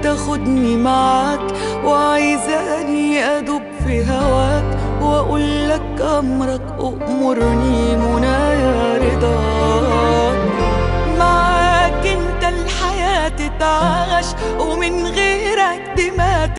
تاخدني معاك وعايزاني أدوب في هواك وأقول لك أمرك أأمرني منايا رضاك معاك انت الحياة تتعاش ومن غيرك دماغ